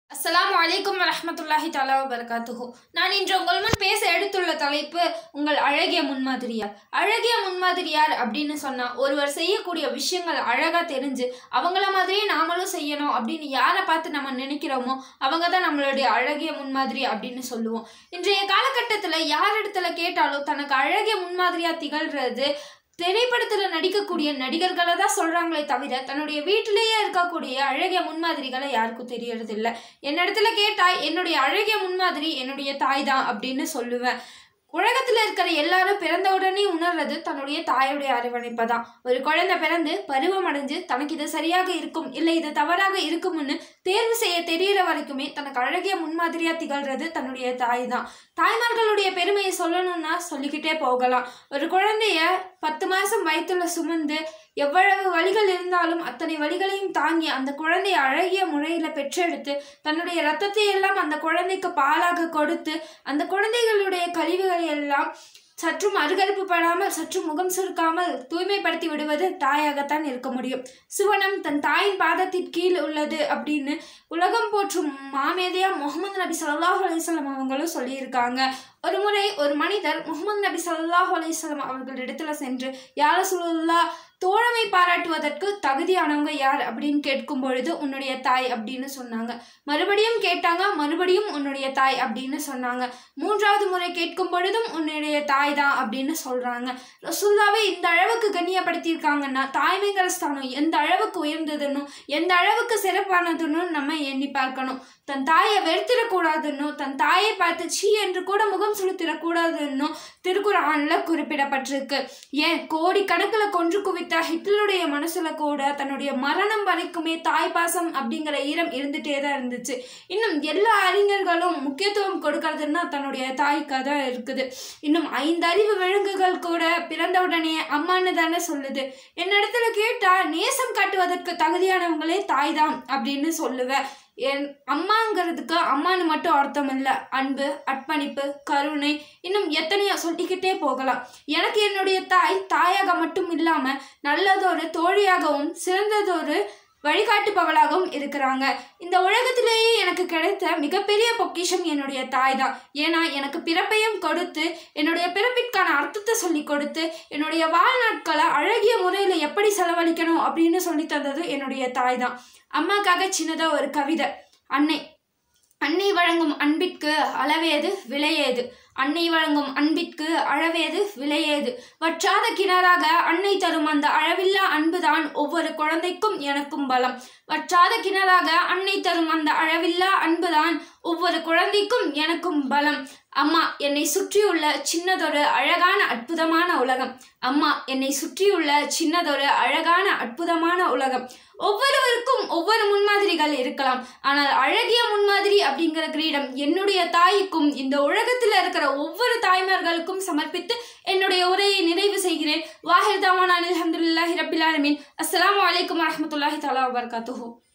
அஸ்ஸலாமு அலைக்கும் வரஹ்மத்துல்லாஹி தஆலா வபரகாத்துஹு நான் இன்று உங்கள் முன் பேச எடுத்துள்ள தலைப்பு உங்கள் அழகிய முன்மாதிரியார் அழகிய முன்மாதிரியார் அப்படின்னு சொன்னா ஒருவர் செய்யக்கூடிய விஷயங்கள் அழகா தெரிஞ்சு அவங்கள மாதிரியே நாமளும் செய்யணும் அப்படின்னு யாரை பார்த்து நம்ம நினைக்கிறோமோ அவங்க தான் நம்மளுடைய அழகிய முன்மாதிரி அப்படின்னு சொல்லுவோம் இன்றைய காலகட்டத்தில் யார் இடத்துல கேட்டாலும் தனக்கு அழகிய முன்மாதிரியா திகழ்றது திரைப்படத்துல நடிக்கக்கூடிய நடிகர்களை தான் சொல்றாங்களே தவிர தன்னுடைய வீட்டிலேயே இருக்கக்கூடிய அழகிய முன்மாதிரிகளை யாருக்கும் தெரியறது இல்ல என்னிடத்துல கேட்டா என்னுடைய அழகிய முன்மாதிரி என்னுடைய தாய் தான் அப்படின்னு சொல்லுவேன் உலகத்துல இருக்கிற எல்லாரும் பிறந்த உடனே உணர்றது தன்னுடைய தாயுடைய அரவணைப்பை தான் ஒரு குழந்தை பிறந்து பருவம் அடைஞ்சு தனக்கு இது சரியாக இருக்கும் இல்லை இது தவறாக இருக்கும்னு தேர்வு செய்ய தெரியற வரைக்குமே தனக்கு அழகிய முன்மாதிரியா திகழ்றது தன்னுடைய தாய் தான் தாய்மார்களுடைய பெருமையை சொல்லணும்னா சொல்லிக்கிட்டே போகலாம் ஒரு குழந்தைய பத்து மாசம் வயிற்றுல சுமந்து எவ்வளவு வழிகள் இருந்தாலும் அத்தனை வழிகளையும் தாங்கி அந்த குழந்தையை அழகிய முறையில பெற்றெடுத்து தன்னுடைய ரத்தத்தை எல்லாம் அந்த குழந்தைக்கு பாலாக கொடுத்து அந்த குழந்தைகளுடைய கழிவுகளை எல்லாம் சற்றும் அருகருப்பு படாமல் சற்றும் முகம் சுருக்காமல் தூய்மைப்படுத்தி விடுவது தாயாகத்தான் இருக்க முடியும் சுவனம் தன் தாயின் பாதத்தின் கீழ் உள்ளது அப்படின்னு உலகம் போற்றும் மாமேதையா முகமது நபி ஸல்லல்லாஹு அலைஹி வஸல்லம் அவங்களும் சொல்லியிருக்காங்க ஒரு முறை ஒரு மனிதர் முகமது நபி ஸல்லல்லாஹு அலைஹி வஸல்லம் அவர்களிடத்துல சென்று யார சொல்லுல்லா தோழமை பாராட்டுவதற்கு தகுதியானவங்க யார் அப்படின்னு கேட்கும் பொழுது உன்னுடைய தாய் அப்படின்னு சொன்னாங்க மறுபடியும் கேட்டாங்க மறுபடியும் உன்னுடைய தாய் அப்படின்னு சொன்னாங்க மூன்றாவது முறை கேட்கும் பொழுதும் உன்னுடைய தாய் தான் அப்படின்னு சொல்றாங்க ரசுல்லாவை இந்த அளவுக்கு கண்ணியப்படுத்தியிருக்காங்கன்னா தாய்மைங்கிற ஸ்தானம் எந்த அளவுக்கு உயர்ந்ததுன்னு எந்த அளவுக்கு சிறப்பானதுன்னு நம்ம எண்ணி பார்க்கணும் தன் தாயை வெறுத்திடக்கூடாதுன்னு தன் தாயை பார்த்து சீ என்று கூட முகம் செலுத்திடக்கூடாதுன்னு திருக்குறான்ல குறிப்பிடப்பட்டிருக்கு ஏன் கோடி கணக்கில் கொன்று குவித்த ஹிட்லருடைய மனசுல கூட தன்னுடைய மரணம் வரைக்குமே தாய் பாசம் அப்படிங்கிற ஈரம் இருந்துட்டே தான் இருந்துச்சு இன்னும் எல்லா அறிஞர்களும் முக்கியத்துவம் கொடுக்கறதுன்னா தன்னுடைய தாய்க்காக தான் இருக்குது இன்னும் ஐந்து அறிவு விலங்குகள் கூட பிறந்த உடனே அம்மான்னு தானே சொல்லுது என்னிடத்துல கேட்டா நேசம் காட்டுவதற்கு தகுதியானவங்களே தாய் தான் அப்படின்னு சொல்லுவேன் என் அம்மாங்கிறதுக்கு அம்மான்னு மட்டும் அர்த்தம் இல்லை அன்பு அர்ப்பணிப்பு கருணை இன்னும் எத்தனையோ சொல்லிக்கிட்டே போகலாம் எனக்கு என்னுடைய தாய் தாயாக மட்டும் இல்லாமல் நல்லதொரு தோழியாகவும் சிறந்ததொரு வழிகாட்டுபவளாகவும் இருக்கிறாங்க இந்த உலகத்திலேயே எனக்கு கிடைத்த மிகப்பெரிய பொக்கிஷம் என்னுடைய தாய் தான் ஏன்னா எனக்கு பிறப்பையும் கொடுத்து என்னுடைய பிறப்பிற்கான அர்த்தத்தை சொல்லி கொடுத்து என்னுடைய வாழ்நாட்களை அழகிய முறையில் எப்படி செலவழிக்கணும் அப்படின்னு சொல்லி தந்தது என்னுடைய தாய் தான் அம்மாக்காக சின்னதாக ஒரு கவிதை அன்னை அன்னை வழங்கும் அன்பிற்கு அளவேது விலையேது அன்னை வழங்கும் அன்பிற்கு அளவேது விலையேது வற்றாத கிணறாக அன்னை தரும் அந்த அளவில்லா அன்புதான் ஒவ்வொரு குழந்தைக்கும் எனக்கும் பலம் வற்றாத கிணறாக அன்னை தரும் அந்த அளவில்லா அன்புதான் ஒவ்வொரு குழந்தைக்கும் எனக்கும் பலம் அம்மா என்னை சுற்றியுள்ள சின்னதொரு அழகான அற்புதமான உலகம் அம்மா என்னை சுற்றியுள்ள சின்னதொரு அழகான அற்புதமான உலகம் ஒவ்வொருவருக்கும் ஒவ்வொரு முன்மாதிரிகள் இருக்கலாம் ஆனால் அழகிய முன்மாதிரி அப்படிங்கிற கிரீடம் என்னுடைய தாய்க்கும் இந்த உலகத்தில் இருக்கிற ஒவ்வொரு தாய்மார்களுக்கும் சமர்ப்பித்து என்னுடைய உரையை நிறைவு செய்கிறேன் வாஹிர் தாவான் அலமதுல்லாஹி ரபில் ஆலமீன் அஸ்ஸலாமு அலைக்கும் வரஹமத்துல்லாஹி தலா வபர்காத்துஹூ